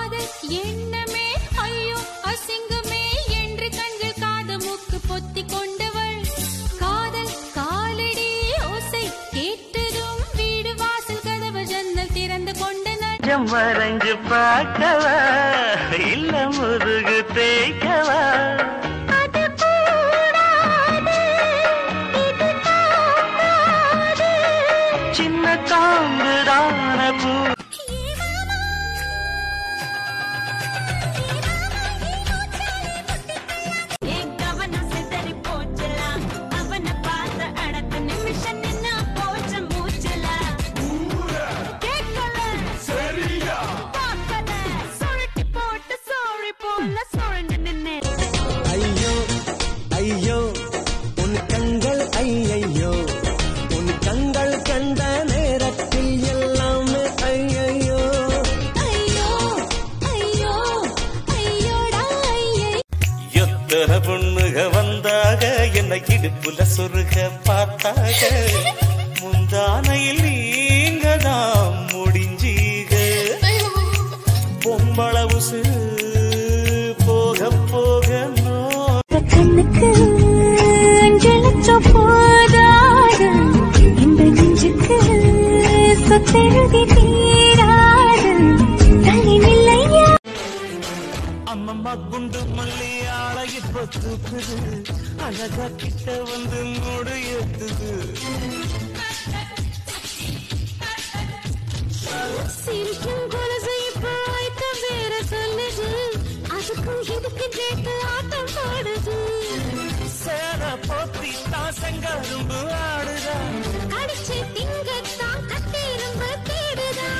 காதல் எண்ணமே ஐயோ அசிங்கமே என்று கண்கள் காது மூக்கு பொத்தி கொண்டவள் காதல் காலடி ஓசை கேட்டதும் வீடு வாசல் கதவு ஜன்னல் திறந்து கொண்டனர் கொஞ்சம் வரைஞ்சு பார்க்கவா இல்ல முருகு தேய்க்கவா அது கூடாது இது தாங்காது சின்ன தாங்குதான பூ என் கவனம் சிதறி போச்சலாம் அவனை பார்த்த அடுத்த நிமிஷம் நின்னா போச்ச மூச்சலாம் கேட்கல பார்க்கல சுருட்டி போட்டு சோழி போல சுழண்டு நின்னே ஐயோ ஐயோ உன் கண்கள் ஐயையோ உன் கண்கள் கண்ட நேரத்தில் எல்லாமே ஐயையோ ஐயோ ஐயோ ஐயோடா ஐயை எத்தனை பொண்ணுக வந்தாக என்னை இடுப்புல சொருக பார்த்தாக முந்தானையில் நீங்க தான் முடிஞ்சீக பொம்பள உசு போக போக நோ கண்ணுக்கு அஞ்சலச்சம் போதாது இந்த நெஞ்சுக்கு சொத்தெழுதி தீராது தனி நிலையா அம்மம்மா குண்டு மல்லி ஆளை இப்ப தூக்குது அழகா கிட்ட வந்து மூடு ஏத்துது சிரிக்கும் கொலுசு இப்போ வைத்த வேற சொல்லுது அதுக்கும் இதுக்கு கேட்டு ஆட்டம் போடுது சேர போத்தி தான் செங்கரும்பு ஆடுதா அடிச்சு திங்கத்தான் கட்டிரும்பு தேடுதா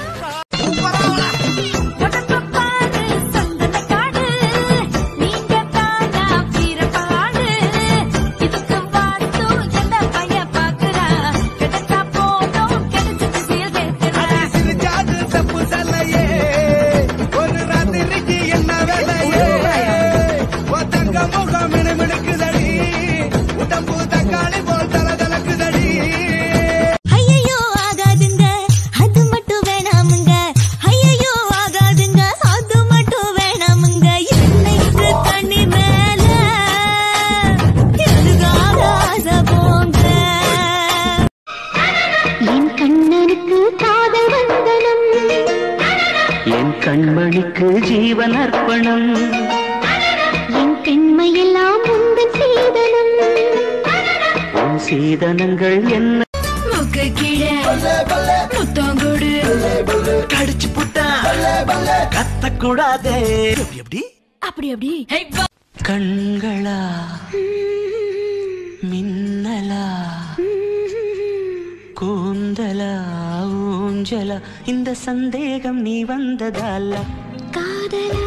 சிரிச்சாது தப்பு தல்லையே ஒரு ராத்திரிக்கு என்ன வேலையே உன் தங்க முகம் மினுமினுக்குதடி உடம்பு தக்காளி போல் தல தலக்குதடி ஐயையோ ஆகாதுங்க அது மட்டும் வேணாமுங்க ஐயையோ ஆகாதுங்க அது மட்டும் வேணாமுங்க என்னைக்கு தண்ணி மேல எதுக்காக ஆசை போங்க என் கண்ணனுக்கு காதல் வந்தனம் என் கண்மணிக்கு ஜீவன் அர்ப்பணம் என் பெண்மையெல்லாம் உந்தன் சீதனம் உன் சீதனங்கள் என்ன முக்கு கீழே முத்தம் கொடு கடிச்சு புட்டா கத்தக்கூடாதே எப்படி அப்படி அப்படி கண்களா மின்னலா கூந்தலா ஊஞ்சலா இந்த சந்தேகம் நீ வந்ததால காதலா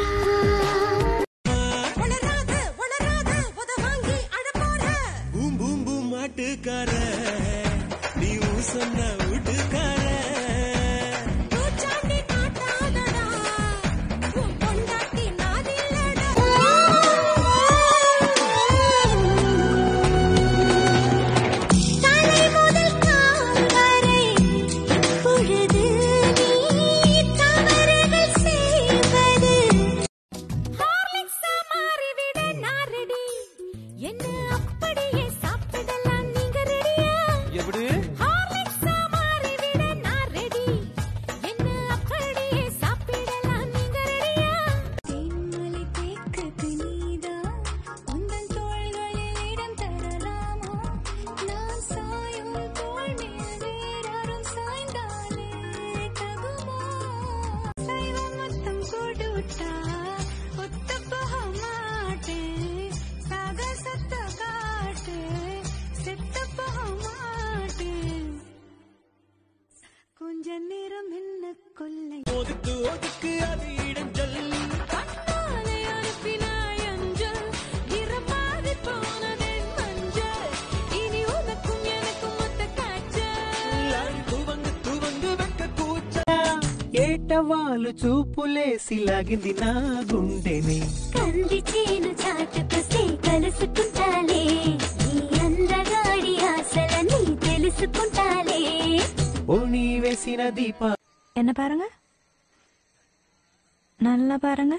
பூம் பூம் பூம் மாட்டுக்கார நீ ஊ சொன்ன வீட்டுக்கார தலை முதல் கால் வரை பொழுது நீ தவறுகள் செய்வது ஹார்லிக்ஸா மாறிவிட நான் ரெடி என்ன அப்படியே சாப்பிடலாம் நீங்க ரெடியா எப்படி ஹார்லிக்ஸா மாறிவிட நான் ரெடி என்ன அப்படியே சாப்பிடலாம் நீங்க ரெடியா தேன்மலை தேக்குது நீதான் உந்தன் தோள்களில் இடம் தரலாமா நான் சாயும் தோள் மேல் வேறாரும் சாய்ந்தாலே தகுமா சைவம் மொத்தம் கொடுத்தா ஒத்து போக மாட்டேன் சாகசத்தை காட்டு செத்து போக மாட்டேன் கொஞ்ச நேரம் என்ன கொள்ளை ஒதுக்கு ஒதுக்கு அது இடைஞ்சல் கண்ணாலே அனுப்பினாய் அஞ்சல் இரமாதி போனதே மஞ்சள் இனி உனக்கும் எனக்கும் ஒத்த காய்ச்சல் துவங்கு துவங்கு வெக்க கூச்ச ఏటవాలు చూపులే సిలాగింది నా గుండెని కంది చేను చాటుకొస్తే కలుసుకుంటాలే నీ అందగాడి ఆశలని తెలుసుకుంటాలే ఓణి వేసిన దీప என்ன பாருங்க நல்லா பாருங்க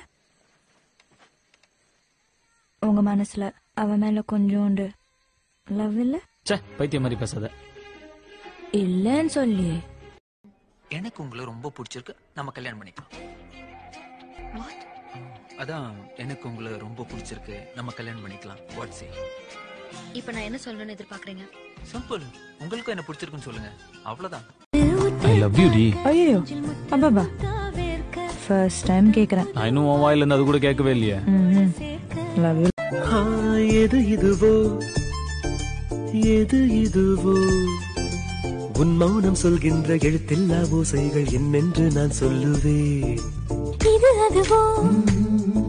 உங்க மனசுல அவ மேல கொஞ்சோண்டு லவ் இல்ல ச்சே பைத்தியம் மாதிரி பேசாத இல்லன்னு சொல்லி எனக்கு உங்களை ரொம்ப பிடிச்சிருக்கு நம்ம கல்யாணம் பண்ணிக்கலாம் அதான் எனக்கு உங்களை ரொம்ப பிடிச்சிருக்கு நம்ம கல்யாணம் பண்ணிக்கலாம் வாட்ஸ் இப்ப நான் என்ன சொல்லணும்னு எதிர்பார்க்கறீங்க சிம்பிள் உங்களுக்கும் என்ன பிடிச்சிருக்குன்னு சொல்லுங்க அவ்வளவுதான் ஐ லவ் யூ டி ஐயோ அப்பாபா ஃபர்ஸ்ட் டைம் கேக்குறேன் நான் இன்னும் உன் வாயில இருந்து அது கூட கேட்கவே இல்லையே லவ் யூ ஆ, எது இதுவோ எது இதுவோ உன் மௌனம் சொல்கின்ற எழுத்தில்லா ஓசைகள் என்னென்று நான் சொல்லுவேன் இது அதுவோ